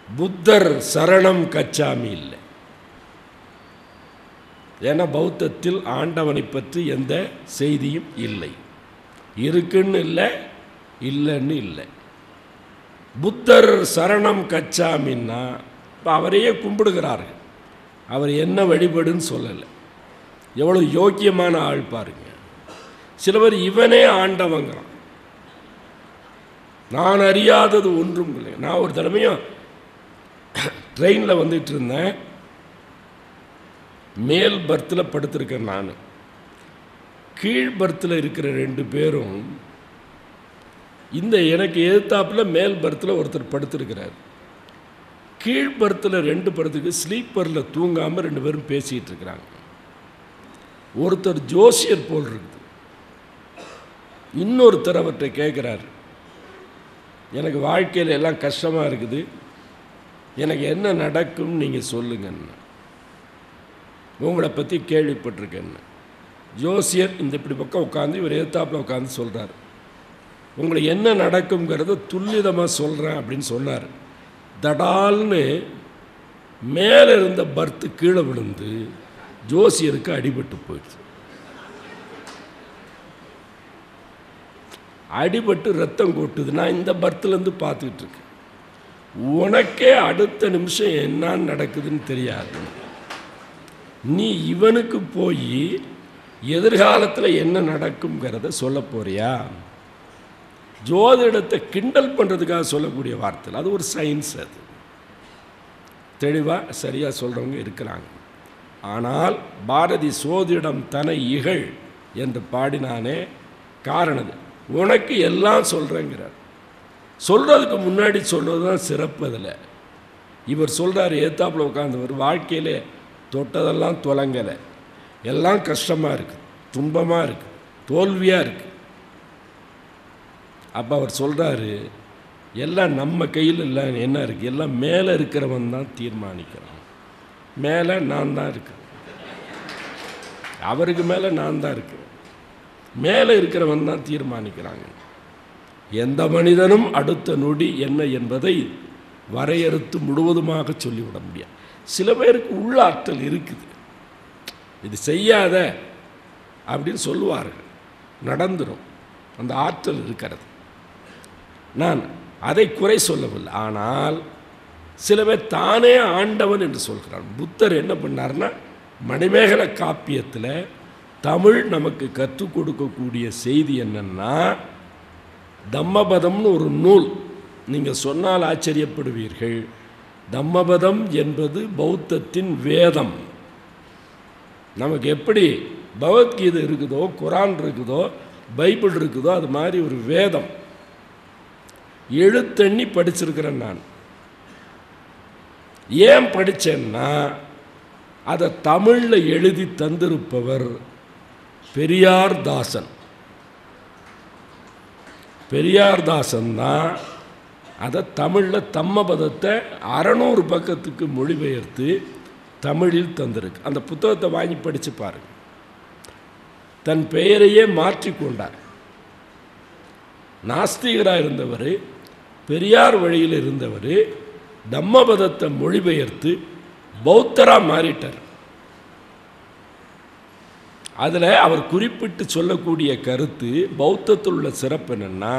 புத்தர் சரணம் கச்சாமி இல்லை ஏன்னா பௌத்தத்தில் ஆண்டவனை பற்றி எந்த செய்தியும் இல்லை இருக்குன்னு இல்லை இல்லைன்னு இல்லை புத்தர் சரணம் கச்சாமின்னா இப்போ அவரையே கும்பிடுகிறார்கள் அவர் என்ன வழிபடுன்னு சொல்லலை எவ்வளோ யோக்கியமான ஆள் பாருங்க சிலவர் இவனே ஆண்டவங்கிறான் நான் அறியாதது ஒன்றும் இல்லை நான் ஒரு தடவையும் ட்ரெயினில் வந்துட்டு இருந்தேன் மேல் பர்த்தில் படுத்திருக்கேன் நான் கீழ் பர்த்தில் இருக்கிற ரெண்டு பேரும் இந்த எனக்கு எதிர்த்தாப்பில் மேல் பர்த்தில் ஒருத்தர் படுத்திருக்கிறார் கீழ் பர்த்தில் ரெண்டு படத்துக்கு ஸ்லீப்பரில் தூங்காமல் ரெண்டு பேரும் பேசிகிட்டு இருக்கிறாங்க ஒருத்தர் ஜோசியர் போல் இருக்குது இன்னொருத்தர் அவர்கிட்ட கேட்குறாரு எனக்கு வாழ்க்கையில் எல்லாம் கஷ்டமாக இருக்குது எனக்கு என்ன நடக்கும் நீங்கள் சொல்லுங்கன்னு உங்களை பற்றி கேள்விப்பட்டிருக்கேன்னு ஜோசியர் இந்த இப்படி பக்கம் உட்காந்து இவர் எதிர்த்தாப்பில் உட்காந்து சொல்கிறார் உங்களுக்கு என்ன நடக்குங்கிறத துல்லிதமாக சொல்கிறேன் அப்படின்னு சொன்னார் தடால்னு மேலே இருந்த பர்த்து கீழே விழுந்து ஜோசியருக்கு அடிபட்டு போயிடுச்சு அடிபட்டு ரத்தம் கொட்டுது நான் இந்த பர்த்துலேருந்து பார்த்துக்கிட்டு இருக்கேன் உனக்கே அடுத்த நிமிஷம் என்னன்னு நடக்குதுன்னு தெரியாது நீ இவனுக்கு போய் எதிர்காலத்தில் என்ன நடக்குங்கிறத சொல்ல போறியா ஜோதிடத்தை கிண்டல் பண்ணுறதுக்காக சொல்லக்கூடிய வார்த்தை அது ஒரு சயின்ஸ் அது தெளிவாக சரியாக சொல்கிறவங்க இருக்கிறாங்க ஆனால் பாரதி சோதிடம் தன இகழ் என்று பாடினானே காரணது உனக்கு எல்லாம் சொல்கிறேங்கிறார் சொல்கிறதுக்கு முன்னாடி சொல்கிறது தான் சிறப்பு அதில் இவர் சொல்கிறார் ஏத்தாப்பில் உட்காந்தவர் வாழ்க்கையிலே தொட்டதெல்லாம் தொலைங்கலை எல்லாம் கஷ்டமாக இருக்குது துன்பமாக இருக்குது தோல்வியாக இருக்குது அப்போ அவர் சொல்கிறாரு எல்லாம் நம்ம கையில் இல்லை என்ன இருக்குது எல்லாம் மேலே இருக்கிறவன் தான் தீர்மானிக்கிறான் மேலே நான் தான் இருக்கிறேன் அவருக்கு மேலே நான் தான் இருக்கிறேன் மேலே இருக்கிறவன் தான் தீர்மானிக்கிறாங்க எந்த மனிதனும் அடுத்த நொடி என்ன என்பதை வரையறுத்து முழுவதுமாக சொல்லிவிட முடியாது சில பேருக்கு உள்ளாற்றல் இருக்குது இது செய்யாத அப்படின்னு சொல்லுவார்கள் நடந்துடும் அந்த ஆற்றல் இருக்கிறது நான் அதை குறை சொல்லவில்லை ஆனால் சில பேர் தானே ஆண்டவன் என்று சொல்கிறான் புத்தர் என்ன பண்ணார்னா மணிமேகலை காப்பியத்தில் தமிழ் நமக்கு கற்றுக் கொடுக்கக்கூடிய செய்தி என்னன்னா தம்மபதம்னு ஒரு நூல் நீங்கள் சொன்னால் ஆச்சரியப்படுவீர்கள் தம்மபதம் என்பது பௌத்தத்தின் வேதம் நமக்கு எப்படி பகவத்கீதை இருக்குதோ குரான் இருக்குதோ பைபிள் இருக்குதோ அது மாதிரி ஒரு வேதம் எழுத்தண்ணி படிச்சிருக்கிறேன் நான் ஏன் படித்தேன்னா அதை தமிழில் எழுதி தந்திருப்பவர் பெரியார் தாசன் பெரியார் தாசன் தான் அதை தமிழில் தம்மபதத்தை அறநூறு பக்கத்துக்கு மொழிபெயர்த்து தமிழில் தந்திருக்கு அந்த புத்தகத்தை வாங்கி படித்து பாருங்க தன் பெயரையே மாற்றிக்கொண்டார் நாஸ்திகராக இருந்தவர் பெரியார் வழியில் இருந்தவர் தம்மபதத்தை மொழிபெயர்த்து பௌத்தராக மாறிட்டார் அதில் அவர் குறிப்பிட்டு சொல்லக்கூடிய கருத்து பௌத்தத்தில் உள்ள சிறப்பு என்னென்னா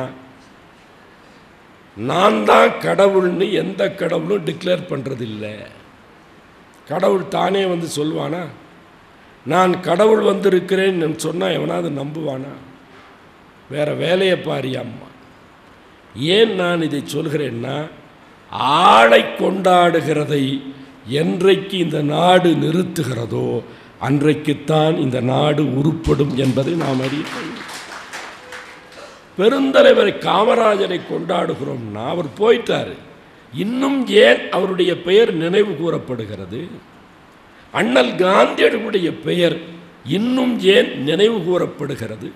நான் தான் கடவுள்னு எந்த கடவுளும் டிக்ளேர் பண்ணுறதில்லை கடவுள் தானே வந்து சொல்வானா நான் கடவுள் வந்திருக்கிறேன்னு சொன்னால் எவனாவது நம்புவானா வேற வேலையை பாரியாம்மா ஏன் நான் இதை சொல்கிறேன்னா ஆளை கொண்டாடுகிறதை என்றைக்கு இந்த நாடு நிறுத்துகிறதோ அன்றைக்குத்தான் இந்த நாடு உருப்படும் என்பதை நாம் அறிய வேண்டும். பெருந்தலைவரை காமராஜரை கொண்டாடுகிறோம்னா அவர் போயிட்டார் இன்னும் ஏன் அவருடைய பெயர் நினைவு கூறப்படுகிறது அண்ணல் காந்தியடிகளுடைய பெயர் இன்னும் ஏன் நினைவு கூறப்படுகிறது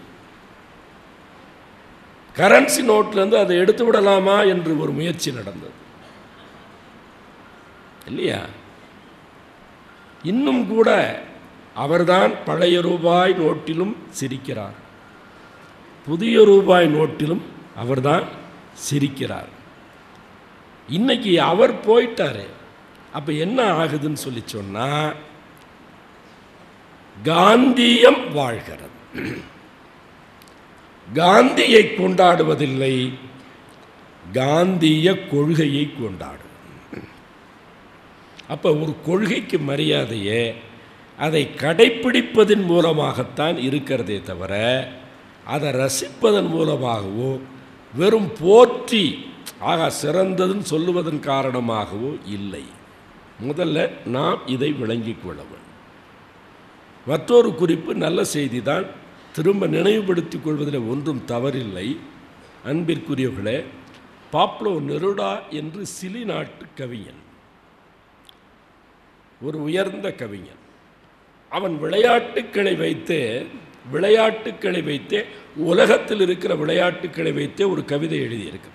கரன்சி நோட்லேருந்து அதை எடுத்து விடலாமா என்று ஒரு முயற்சி நடந்தது இல்லையா இன்னும் கூட அவர்தான் பழைய ரூபாய் நோட்டிலும் சிரிக்கிறார் புதிய ரூபாய் நோட்டிலும் அவர்தான் சிரிக்கிறார் இன்னைக்கு அவர் போயிட்டாரு அப்போ என்ன ஆகுதுன்னு சொல்லி சொன்னால் காந்தியம் வாழ்கிறது காந்தியை கொண்டாடுவதில்லை காந்திய கொள்கையை கொண்டாடும் அப்போ ஒரு கொள்கைக்கு மரியாதையே அதை கடைப்பிடிப்பதன் மூலமாகத்தான் இருக்கிறதே தவிர அதை ரசிப்பதன் மூலமாகவோ வெறும் போற்றி ஆக சிறந்ததுன்னு சொல்லுவதன் காரணமாகவோ இல்லை முதல்ல நாம் இதை விளங்கிக் கொள்ள வேண்டும் மற்றொரு குறிப்பு நல்ல செய்தி தான் திரும்ப நினைவுபடுத்திக் கொள்வதில் ஒன்றும் தவறில்லை அன்பிற்குரியவர்களே பாப்லோ நெருடா என்று சிலி நாட்டு கவிஞன் ஒரு உயர்ந்த கவிஞன் அவன் விளையாட்டுக்களை வைத்தே விளையாட்டுக்களை வைத்தே உலகத்தில் இருக்கிற விளையாட்டுக்களை வைத்தே ஒரு கவிதை எழுதியிருக்கிறான்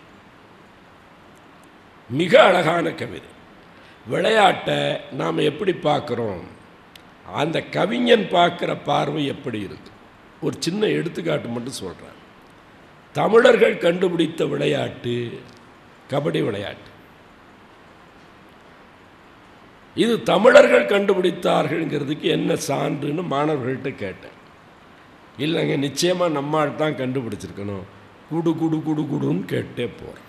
மிக அழகான கவிதை விளையாட்டை நாம் எப்படி பார்க்குறோம் அந்த கவிஞன் பார்க்குற பார்வை எப்படி இருக்கு ஒரு சின்ன எடுத்துக்காட்டு மட்டும் சொல்கிறேன் தமிழர்கள் கண்டுபிடித்த விளையாட்டு கபடி விளையாட்டு இது தமிழர்கள் கண்டுபிடித்தார்கள்ங்கிறதுக்கு என்ன சான்றுன்னு மாணவர்கள்ட்ட கேட்டேன் இல்லைங்க நிச்சயமாக நம்மால் தான் கண்டுபிடிச்சிருக்கணும் குடு குடு குடு குடுன்னு கேட்டே போகிறேன்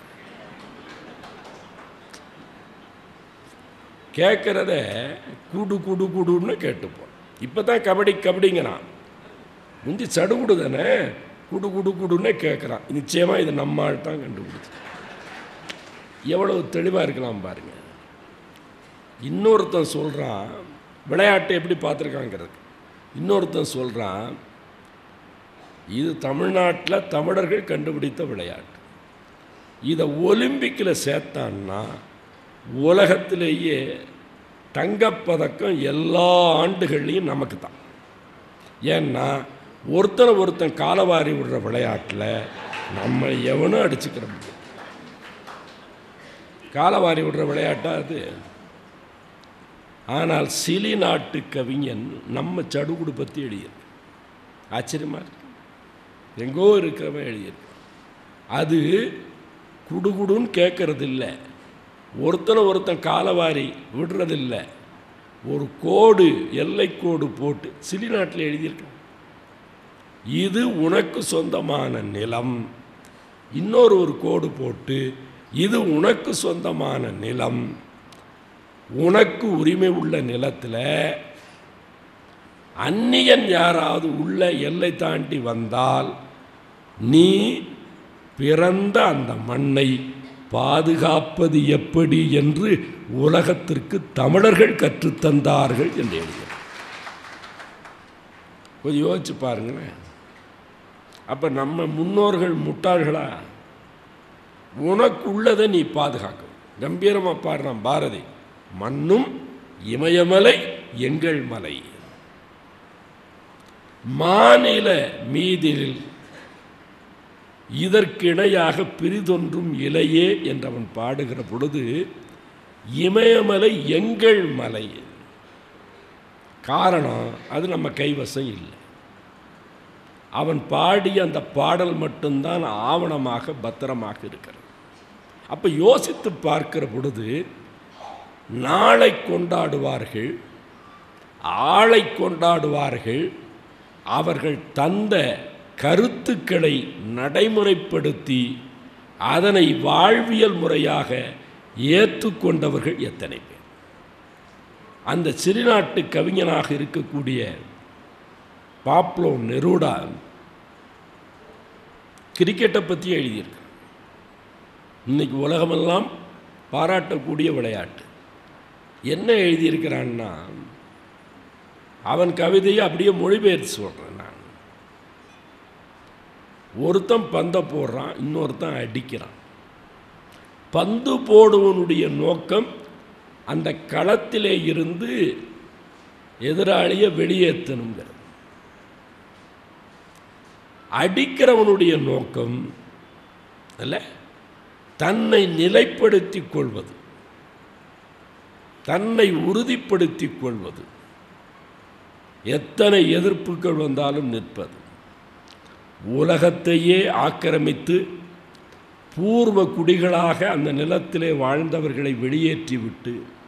கேட்குறத குடு குடு குடுன்னு கேட்டுப்போம் இப்போ தான் கபடி கபடிங்கிறான் முந்தி சடுகுடு தானே குடு குடு குடுன்னே கேட்குறான் நிச்சயமாக இது நம்மால் தான் கண்டுபிடிச்சு எவ்வளவு தெளிவாக இருக்கலாம் பாருங்க இன்னொருத்தன் சொல்கிறான் விளையாட்டை எப்படி பார்த்துருக்காங்கிறது இன்னொருத்தன் சொல்கிறான் இது தமிழ்நாட்டில் தமிழர்கள் கண்டுபிடித்த விளையாட்டு இதை ஒலிம்பிக்கில் சேர்த்தான்னா உலகத்திலேயே தங்கப்பதக்கம் எல்லா ஆண்டுகள்லையும் நமக்கு தான் ஏன்னா ஒருத்தனை ஒருத்தன் காலவாரி விடுற விளையாட்டில் நம்ம எவனும் அடிச்சுக்கிற முடியும் காலவாரி விடுற விளையாட்டா அது ஆனால் சிலி நாட்டு கவிஞன் நம்ம சடுகுடு பற்றி எழுதியிருக்கு ஆச்சரியமாக இருக்கு எங்கோ இருக்கிறவன் எழுதியிருக்கு அது குடுகுடுன்னு கேட்கறது இல்லை ஒருத்தனை ஒருத்தன் காலவாரி விடுறதில்லை ஒரு கோடு எல்லைக்கோடு போட்டு சிலி நாட்டில் எழுதியிருக்கான் இது உனக்கு சொந்தமான நிலம் இன்னொரு ஒரு கோடு போட்டு இது உனக்கு சொந்தமான நிலம் உனக்கு உரிமை உள்ள நிலத்தில் அந்நியன் யாராவது உள்ள எல்லை தாண்டி வந்தால் நீ பிறந்த அந்த மண்ணை பாதுகாப்பது எப்படி என்று உலகத்திற்கு தமிழர்கள் கற்றுத்தந்தார்கள் என்று எழுதுகிறார் கொஞ்சம் யோசிச்சு பாருங்களேன் அப்போ நம்ம முன்னோர்கள் முட்டாள்களா உனக்கு உள்ளதை நீ பாதுகாக்கணும் கம்பீரமாக பாடுறான் பாரதி மண்ணும் இமயமலை எங்கள் மலை மாநில மீதில் இதற்கிணையாக பிரிதொன்றும் இலையே என்றவன் பாடுகிற பொழுது இமயமலை எங்கள் மலை காரணம் அது நம்ம கைவசம் இல்லை அவன் பாடிய அந்த பாடல் மட்டும்தான் ஆவணமாக பத்திரமாக இருக்கிறது அப்போ யோசித்து பார்க்கிற பொழுது நாளை கொண்டாடுவார்கள் ஆளை கொண்டாடுவார்கள் அவர்கள் தந்த கருத்துக்களை நடைமுறைப்படுத்தி அதனை வாழ்வியல் முறையாக ஏற்றுக்கொண்டவர்கள் எத்தனை பேர் அந்த சிறுநாட்டு கவிஞனாக இருக்கக்கூடிய பாப்லோ நெரூடா கிரிக்கெட்டை பற்றி எழுதியிருக்கான் இன்னைக்கு உலகமெல்லாம் பாராட்டக்கூடிய விளையாட்டு என்ன எழுதியிருக்கிறான்னா அவன் கவிதையை அப்படியே மொழிபெயர்த்து சொல்கிறேன் நான் ஒருத்தன் பந்தை போடுறான் இன்னொருத்தன் அடிக்கிறான் பந்து போடுவனுடைய நோக்கம் அந்த களத்திலே இருந்து எதிராளியை வெளியேற்றணுங்கிறது அடிக்கிறவனுடைய நோக்கம் அல்ல தன்னை நிலைப்படுத்திக் கொள்வது தன்னை உறுதிப்படுத்திக் கொள்வது எத்தனை எதிர்ப்புகள் வந்தாலும் நிற்பது உலகத்தையே ஆக்கிரமித்து பூர்வ குடிகளாக அந்த நிலத்திலே வாழ்ந்தவர்களை வெளியேற்றிவிட்டு